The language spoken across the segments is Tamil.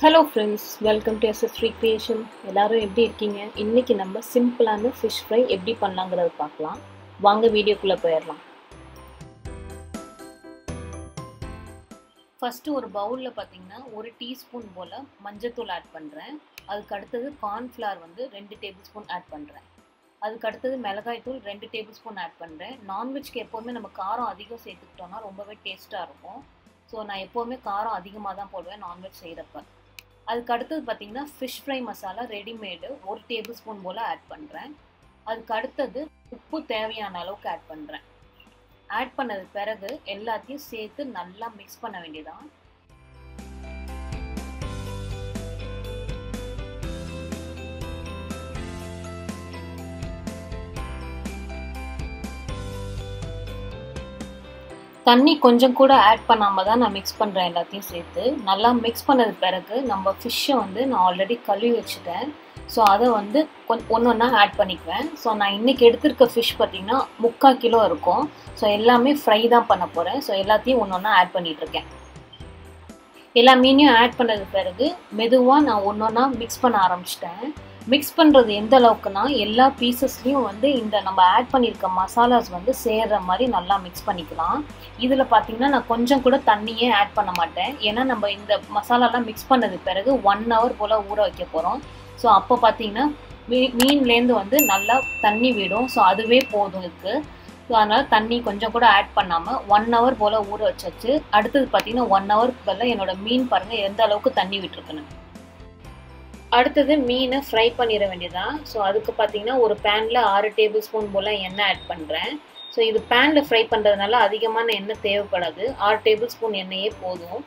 hello friends welcome to S S free creation எல்லாரும் எப்படி இருக்கீங்க இன்னைக்கு நம்ம சிம்பிளான ஃபிஷ் ஃப்ரை எப்படி பண்ணலாங்கிறத பார்க்கலாம் வாங்க வீடியோக்குள்ளே போயிடலாம் ஃபஸ்ட்டு ஒரு பவுலில் பார்த்தீங்கன்னா ஒரு டீஸ்பூன் போல் மஞ்சத்தூள் ஆட் பண்ணுறேன் அதுக்கு அடுத்தது கார்ன்ஃப்ளவர் வந்து ரெண்டு டேபிள் ஸ்பூன் ஆட் பண்ணுறேன் அதுக்கு அடுத்தது மிளகாய் தூள் ரெண்டு டேபிள் ஸ்பூன் ஆட் பண்ணுறேன் நான்வெஜ்க்கு எப்போவுமே நம்ம காரம் அதிகம் சேர்த்துக்கிட்டோம்னா ரொம்பவே டேஸ்ட்டாக இருக்கும் ஸோ நான் எப்போவுமே காரம் அதிகமாக தான் போடுவேன் நான்வெஜ் செய்கிறப்ப அதுக்கு அடுத்தது பார்த்தீங்கன்னா ஃபிஷ் ஃப்ரை மசாலா ரெடிமேடு ஒரு டேபிள் ஸ்பூன் போல் ஆட் பண்ணுறேன் அதுக்கு அடுத்தது உப்பு தேவையான அளவுக்கு ஆட் பண்ணுறேன் ஆட் பண்ணது பிறகு எல்லாத்தையும் சேர்த்து நல்லா மிக்ஸ் பண்ண வேண்டியதான் தண்ணி கொஞ்சம் கூட ஆட் பண்ணாமல் தான் நான் மிக்ஸ் பண்ணுறேன் எல்லாத்தையும் சேர்த்து நல்லா மிக்ஸ் பண்ணது பிறகு நம்ம ஃபிஷ்ஷை வந்து நான் ஆல்ரெடி கழுவி வச்சுட்டேன் ஸோ அதை வந்து கொஞ்சம் ஒன்று ஒன்றா ஆட் பண்ணிக்குவேன் ஸோ நான் இன்றைக்கி எடுத்திருக்க ஃபிஷ் பார்த்திங்கன்னா முக்கால் கிலோ இருக்கும் ஸோ எல்லாமே ஃப்ரை தான் பண்ண போகிறேன் ஸோ எல்லாத்தையும் ஒன்று ஒன்றா ஆட் பண்ணிகிட்ருக்கேன் எல்லா மீனையும் ஆட் பண்ணது பிறகு மெதுவாக நான் ஒன்று ஒன்றா மிக்ஸ் பண்ண ஆரம்பிச்சிட்டேன் மிக்ஸ் பண்ணுறது எந்த அளவுக்குனா எல்லா பீசஸ்லேயும் வந்து இந்த நம்ம ஆட் பண்ணியிருக்க மசாலாஸ் வந்து சேர்கிற மாதிரி நல்லா மிக்ஸ் பண்ணிக்கலாம் இதில் பார்த்தீங்கன்னா நான் கொஞ்சம் கூட தண்ணியே ஆட் பண்ண மாட்டேன் ஏன்னா நம்ம இந்த மசாலாலாம் மிக்ஸ் பண்ணது பிறகு ஒன் ஹவர் போல் ஊற வைக்க போகிறோம் ஸோ அப்போ பார்த்தீங்கன்னா மீ மீன்லேருந்து வந்து நல்லா தண்ணி விடும் ஸோ அதுவே போதும் இதுக்கு ஸோ அதனால் தண்ணி கொஞ்சம் கூட ஆட் பண்ணாமல் ஒன் ஹவர் போல் ஊற வச்சாச்சு அடுத்தது பார்த்தீங்கன்னா ஒன் ஹவருக்கு பதில் என்னோடய மீன் பாருங்கள் எந்த அளவுக்கு தண்ணி விட்டுருக்குன்னு அடுத்தது மீனை ஃப்ரை பண்ணிட வேண்டியதான் ஸோ அதுக்கு பார்த்தீங்கன்னா ஒரு பேனில் ஆறு டேபிள் ஸ்பூன் போல் எண்ணெய் ஆட் பண்ணுறேன் ஸோ இது பேனில் ஃப்ரை பண்ணுறதுனால அதிகமான எண்ணெய் தேவைப்படாது ஆறு டேபிள் ஸ்பூன் எண்ணெயே போதும்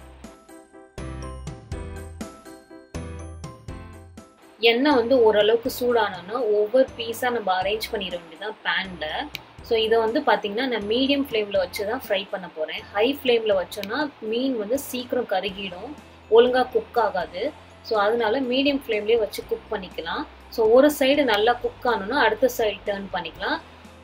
எண்ணெய் வந்து ஓரளவுக்கு சூடானோன்னா ஒவ்வொரு பீஸாக நம்ம அரேஞ்ச் பண்ணிட வேண்டியதான் பேனில் ஸோ இதை வந்து பார்த்திங்கன்னா நான் மீடியம் ஃப்ளேமில் வச்சு தான் ஃப்ரை பண்ண போகிறேன் ஹை ஃப்ளேமில் வச்சோன்னா மீன் வந்து சீக்கிரம் கருகிடும் ஒழுங்காக குக் ஆகாது ஸோ அதனால மீடியம் ஃப்ளேம்லேயே வச்சு குக் பண்ணிக்கலாம் ஸோ ஒரு சைடு நல்லா குக் ஆனோன்னா அடுத்த சைடு டேர்ன் பண்ணிக்கலாம்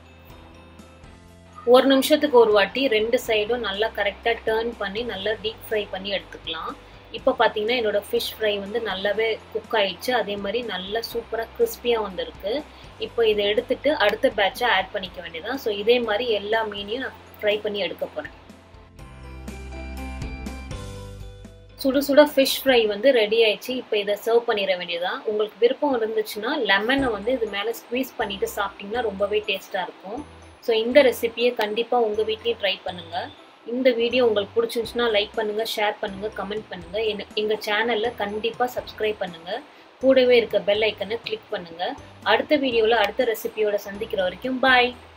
ஒரு நிமிஷத்துக்கு ஒரு வாட்டி ரெண்டு சைடும் நல்லா கரெக்டாக டேர்ன் பண்ணி நல்லா டீப் ஃப்ரை பண்ணி எடுத்துக்கலாம் இப்போ பார்த்தீங்கன்னா என்னோட ஃபிஷ் ஃப்ரை வந்து நல்லாவே குக் ஆயிடுச்சு அதே மாதிரி நல்லா சூப்பராக கிறிஸ்பியாக வந்திருக்கு இப்போ இதை எடுத்துட்டு அடுத்த பேட்சை ஆட் பண்ணிக்க வேண்டியதான் ஸோ இதே மாதிரி எல்லா மீனையும் நான் ஃப்ரை பண்ணி எடுக்க போகிறேன் சுட சுட ஃபிஷ் ஃப்ரை வந்து ரெடி ஆயிடுச்சு இப்போ இதை சர்வ் பண்ணிட வேண்டியதான் உங்களுக்கு விருப்பம் இருந்துச்சுன்னா லெமனை வந்து இது மேலே ஸ்க்வீஸ் பண்ணிட்டு சாப்பிட்டிங்கன்னா ரொம்பவே டேஸ்ட்டாக இருக்கும் ஸோ இந்த ரெசிபியை கண்டிப்பாக உங்கள் வீட்லேயும் ட்ரை பண்ணுங்கள் இந்த வீடியோ உங்களுக்கு பிடிச்சிருந்துச்சுன்னா லைக் பண்ணுங்கள் ஷேர் பண்ணுங்கள் கமெண்ட் பண்ணுங்கள் என்ன எங்கள் சேனலில் கண்டிப்பாக சப்ஸ்கிரைப் பண்ணுங்கள் கூடவே இருக்க பெல் ஐக்கனை கிளிக் பண்ணுங்கள் அடுத்த வீடியோவில் அடுத்த ரெசிபியோட சந்திக்கிற வரைக்கும் பாய்